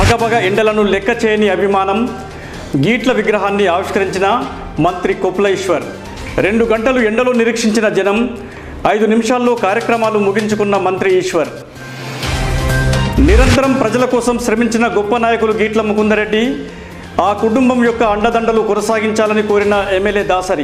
భగభగ ఎండలను లెక్క చేయని అభిమానం గీట్ల విగ్రహాన్ని ఆవిష్కరించిన మంత్రి కొప్పులేశ్వర్ రెండు గంటలు ఎండలో నిరీక్షించిన జనం ఐదు నిమిషాల్లో కార్యక్రమాలు ముగించుకున్న మంత్రి ఈశ్వర్ నిరంతరం ప్రజల కోసం శ్రమించిన గొప్ప నాయకులు గీట్ల ముకుందరెడ్డి ఆ కుటుంబం యొక్క అండదండలు కొనసాగించాలని కోరిన ఎమ్మెల్యే దాసరి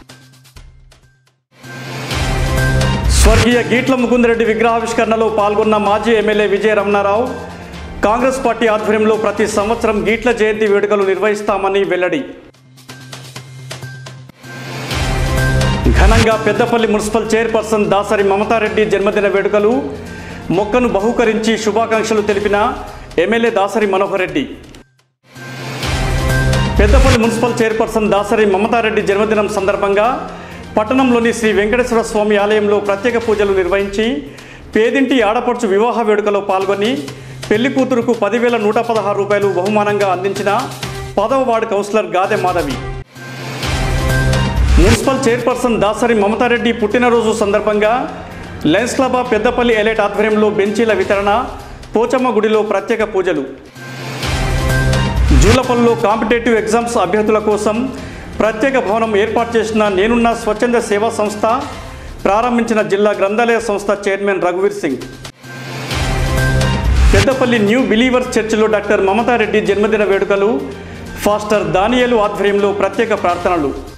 స్వర్గీయ గీట్ల ముకుందరెడ్డి విగ్రహావిష్కరణలో పాల్గొన్న మాజీ ఎమ్మెల్యే విజయ రమణారావు కాంగ్రెస్ పార్టీ ఆధ్వర్యంలో ప్రతి సంవత్సరం గీట్ల జయంతి వేడుకలు నిర్వహిస్తామని వెల్లడి ఘనంగా పెద్దపల్లి మున్సిపల్ చైర్పర్సన్ దాసరి మమతారెడ్డి జన్మదిన వేడుకలు మొక్కను బహూకరించి శుభాకాంక్షలు తెలిపిన MLA Dasari Manohar Reddy Peddapalli municipal chairperson Dasari Mamatareddy జన్మదినం సందర్భంగా పట్టణంలోని శ్రీ వెంకటేశ్వర స్వామి ఆలయంలో ప్రత్యేక పూజలు నిర్వహించి పేదింటి ఆడపడుచు వివాహ వేడుకలో పాల్గొని పెళ్లి కూతురుకు పదివేల నూట పదహారు రూపాయలు బహుమానంగా అందించిన పదవ ward councillor Gade Madhavi municipal chairperson Dasari Mamatareddy పుట్టినరోజు సందర్భంగా Lions club of Peddapalli elite ఆధ్వర్యంలో బెంచీల వితరణ పోచమ్మ గుడిలో ప్రత్యేక పూజలు జూలపల్లిలో కాంపిటేటివ్ ఎగ్జామ్స్ అభ్యర్థుల కోసం ప్రత్యేక భవనం ఏర్పాటు చేసిన నేనున్న స్వచ్ఛంద సేవా సంస్థ ప్రారంభించిన జిల్లా గ్రంథాలయ సంస్థ చైర్మన్ రఘువీర్ సింగ్ పెద్దపల్లి న్యూ బిలీవర్స్ చర్చిలో డాక్టర్ మమతారెడ్డి జన్మదిన వేడుకలు ఫాస్టర్ దానియేలు ఆధ్వర్యంలో ప్రత్యేక ప్రార్థనలు